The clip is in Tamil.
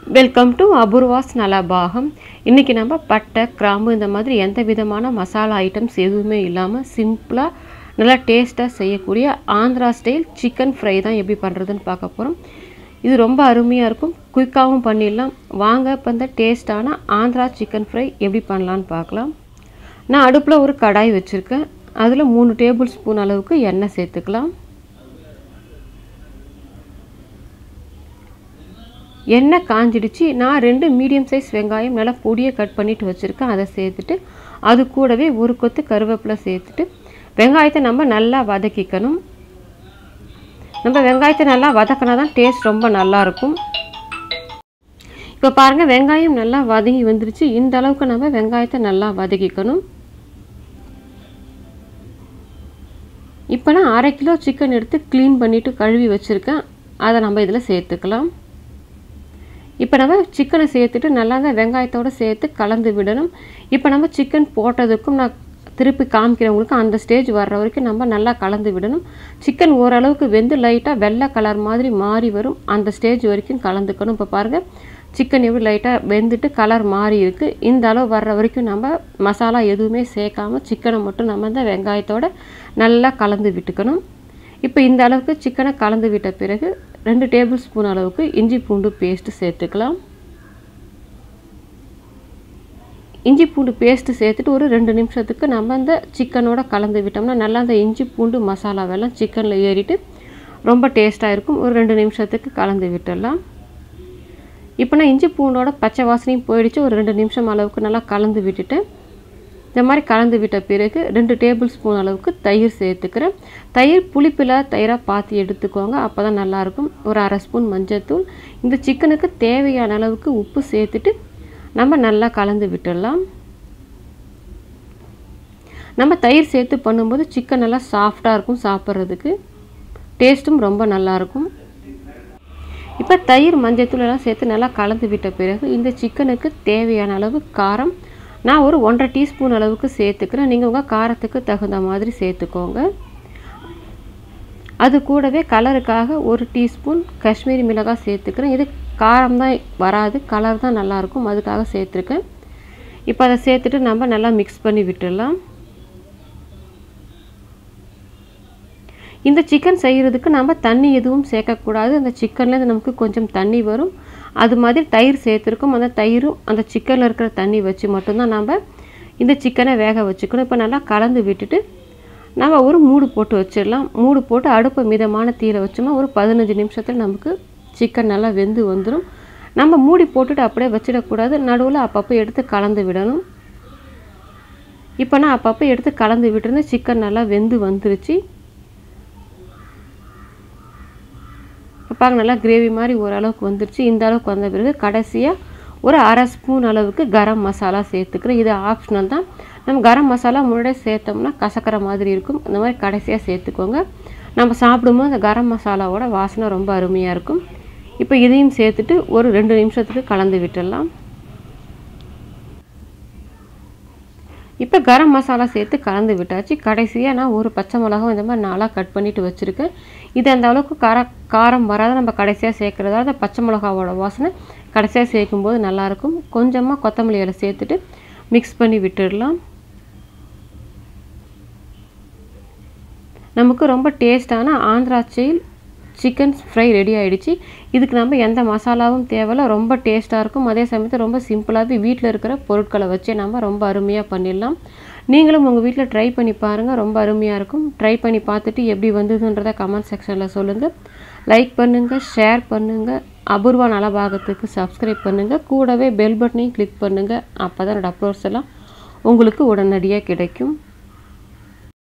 வெல்கம் டு அபூர்வாஸ் நலபாகம் இன்றைக்கி நம்ம பட்டை கிராம்பு இந்த மாதிரி எந்த விதமான மசாலா ஐட்டம்ஸ் எதுவுமே இல்லாமல் சிம்பிளாக நல்லா டேஸ்ட்டாக செய்யக்கூடிய ஆந்திரா ஸ்டைல் சிக்கன் ஃப்ரை தான் எப்படி பண்ணுறதுன்னு பார்க்க போகிறோம் இது ரொம்ப அருமையாக இருக்கும் குயிக்காகவும் பண்ணிடலாம் வாங்க இப்போ இந்த டேஸ்ட்டான ஆந்திரா சிக்கன் ஃப்ரை எப்படி பண்ணலான்னு பார்க்கலாம் நான் அடுப்பில் ஒரு கடாய் வச்சுருக்கேன் அதில் மூணு டேபிள் ஸ்பூன் அளவுக்கு எண்ணெய் சேர்த்துக்கலாம் எண்ணெய் காஞ்சிடுச்சு நான் ரெண்டு மீடியம் சைஸ் வெங்காயம் நல்லா பொடியை கட் பண்ணிட்டு வச்சுருக்கேன் அதை சேர்த்துட்டு அது கூடவே ஒரு கொத்து கருவேப்பிலை சேர்த்துட்டு வெங்காயத்தை நம்ம நல்லா வதக்கிக்கணும் நம்ம வெங்காயத்தை நல்லா வதக்கினா தான் டேஸ்ட் ரொம்ப நல்லாயிருக்கும் இப்போ பாருங்கள் வெங்காயம் நல்லா வதங்கி வந்துருச்சு இந்த அளவுக்கு நம்ம வெங்காயத்தை நல்லா வதக்கிக்கணும் இப்போ நான் அரை கிலோ சிக்கன் எடுத்து க்ளீன் பண்ணிவிட்டு கழுவி வச்சுருக்கேன் அதை நம்ம இதில் சேர்த்துக்கலாம் இப்போ நம்ம சிக்கனை சேர்த்துட்டு நல்லா அந்த வெங்காயத்தோடு சேர்த்து கலந்து விடணும் இப்போ நம்ம சிக்கன் போட்டதுக்கும் நான் திருப்பி காமிக்கிறவங்களுக்கு அந்த ஸ்டேஜ் வர்ற வரைக்கும் நம்ம நல்லா கலந்து விடணும் சிக்கன் ஓரளவுக்கு வெந்து லைட்டாக வெள்ளை கலர் மாதிரி மாறி வரும் அந்த ஸ்டேஜ் வரைக்கும் கலந்துக்கணும் இப்போ பாருங்கள் சிக்கன் எப்படி லைட்டாக வெந்துட்டு கலர் மாறி இருக்குது இந்த அளவு வர்ற வரைக்கும் நம்ம மசாலா எதுவுமே சேர்க்காமல் சிக்கனை மட்டும் நம்ம இந்த வெங்காயத்தோடு நல்லா கலந்து விட்டுக்கணும் இப்போ இந்த அளவுக்கு சிக்கனை கலந்து விட்ட பிறகு ரெண்டு டேபிள் ஸ்பூன் அளவுக்கு இஞ்சி பூண்டு பேஸ்ட்டு சேர்த்துக்கலாம் இஞ்சி பூண்டு பேஸ்ட்டு சேர்த்துட்டு ஒரு ரெண்டு நிமிஷத்துக்கு நம்ம இந்த சிக்கனோட கலந்து விட்டோம்னா நல்லா அந்த இஞ்சி பூண்டு மசாலாவெல்லாம் சிக்கனில் ஏறிட்டு ரொம்ப டேஸ்ட்டாக இருக்கும் ஒரு ரெண்டு நிமிஷத்துக்கு கலந்து விட்டுடலாம் இப்போ நான் இஞ்சி பூண்டோட பச்சை வாசனையும் போயிடுச்சு ஒரு ரெண்டு நிமிஷம் அளவுக்கு நல்லா கலந்து விட்டுட்டேன் இந்த மாதிரி கலந்து விட்ட பிறகு ரெண்டு டேபிள் ஸ்பூன் அளவுக்கு தயிர் சேர்த்துக்கிறேன் தயிர் புளிப்பில் தயிராக பார்த்து எடுத்துக்கோங்க அப்போ தான் நல்லாயிருக்கும் ஒரு அரை ஸ்பூன் மஞ்சள்தூள் இந்த சிக்கனுக்கு தேவையான அளவுக்கு உப்பு சேர்த்துட்டு நம்ம நல்லா கலந்து விட்டுடலாம் நம்ம தயிர் சேர்த்து பண்ணும்போது சிக்கன் நல்லா சாஃப்டாக இருக்கும் சாப்பிட்றதுக்கு டேஸ்ட்டும் ரொம்ப நல்லாயிருக்கும் இப்போ தயிர் மஞ்சத்தூள் எல்லாம் சேர்த்து நல்லா கலந்து விட்ட பிறகு இந்த சிக்கனுக்கு தேவையான அளவு காரம் நான் ஒரு ஒன்றரை டீஸ்பூன் அளவுக்கு சேர்த்துக்கிறேன் நீங்கள் உங்கள் காரத்துக்கு தகுந்த மாதிரி சேர்த்துக்கோங்க அது கூடவே கலருக்காக ஒரு டீஸ்பூன் காஷ்மீரி மிளகாய் சேர்த்துக்கிறேன் இது காரம் தான் வராது கலர் தான் நல்லாயிருக்கும் அதுக்காக சேர்த்துருக்கேன் இப்போ அதை சேர்த்துட்டு நம்ம நல்லா மிக்ஸ் பண்ணி விட்டுடலாம் இந்த சிக்கன் செய்கிறதுக்கு நம்ம தண்ணி எதுவும் சேர்க்கக்கூடாது அந்த சிக்கன்லேருந்து நமக்கு கொஞ்சம் தண்ணி வரும் அது மாதிரி தயிர் சேர்த்துருக்கோம் அந்த தயிரும் அந்த சிக்கனில் இருக்கிற தண்ணி வச்சு மட்டும்தான் நம்ம இந்த சிக்கனை வேக வச்சுக்கணும் இப்போ நல்லா கலந்து விட்டுட்டு நம்ம ஒரு மூடு போட்டு வச்சிடலாம் மூடு போட்டு அடுப்பை மிதமான தீயில வச்சோம்னா ஒரு பதினஞ்சு நிமிஷத்தில் நமக்கு சிக்கன் நல்லா வெந்து வந்துடும் நம்ம மூடி போட்டுட்டு அப்படியே வச்சிடக்கூடாது நடுவில் அப்பப்போ எடுத்து கலந்து விடணும் இப்போ நான் அப்பப்போ எடுத்து கலந்து விட்டுருந்தேன் சிக்கன் நல்லா வெந்து வந்துருச்சு பாருங்க நல்லா கிரேவி மாதிரி ஓரளவுக்கு வந்துருச்சு இந்த அளவுக்கு வந்த பிறகு கடைசியாக ஒரு அரை ஸ்பூன் அளவுக்கு கரம் மசாலா சேர்த்துக்கிறேன் இது ஆப்ஷனல் தான் நம்ம கரம் மசாலா முன்னாடியே சேர்த்தோம்னா கசக்கிற மாதிரி இருக்கும் இந்த மாதிரி கடைசியாக சேர்த்துக்கோங்க நம்ம சாப்பிடும்போது அந்த கரம் மசாலாவோட வாசனை ரொம்ப அருமையாக இருக்கும் இப்போ இதையும் சேர்த்துட்டு ஒரு ரெண்டு நிமிஷத்துக்கு கலந்து விட்டுடலாம் இப்போ கரம் மசாலா சேர்த்து கலந்து விட்டாச்சு கடைசியாக நான் ஒரு பச்சை மிளகாவும் இந்த மாதிரி நாளாக கட் பண்ணிவிட்டு வச்சுருக்கேன் இது அந்த அளவுக்கு கார காரம் வராத நம்ம கடைசியாக சேர்க்குறதால அந்த பச்சை மிளகாவோட வாசனை கடைசியாக சேர்க்கும்போது நல்லாயிருக்கும் கொஞ்சமாக கொத்தமல்லி இலை சேர்த்துட்டு மிக்ஸ் பண்ணி விட்டுடலாம் நமக்கு ரொம்ப டேஸ்டான Andhra style chicken fry ready ஆகிடுச்சு இதுக்கு நம்ம எந்த மசாலாவும் தேவையில்ல ரொம்ப டேஸ்ட்டாக இருக்கும் அதே சமயத்தில் ரொம்ப சிம்பிளாகவே வீட்டில் இருக்கிற பொருட்களை வச்சே நம்ம ரொம்ப அருமையாக பண்ணிடலாம் நீங்களும் உங்கள் வீட்டில் ட்ரை பண்ணி பாருங்கள் ரொம்ப அருமையாக இருக்கும் ட்ரை பண்ணி பார்த்துட்டு எப்படி வந்ததுன்றதை கமெண்ட் செக்ஷனில் சொல்லுங்கள் லைக் பண்ணுங்கள் ஷேர் பண்ணுங்கள் அபூர்வா நலபாகத்துக்கு சப்ஸ்கிரைப் பண்ணுங்கள் கூடவே பெல் பட்டனையும் கிளிக் பண்ணுங்கள் அப்போ தான் என்னோடய அப்லோட்ஸ் எல்லாம் உங்களுக்கு உடனடியாக கிடைக்கும்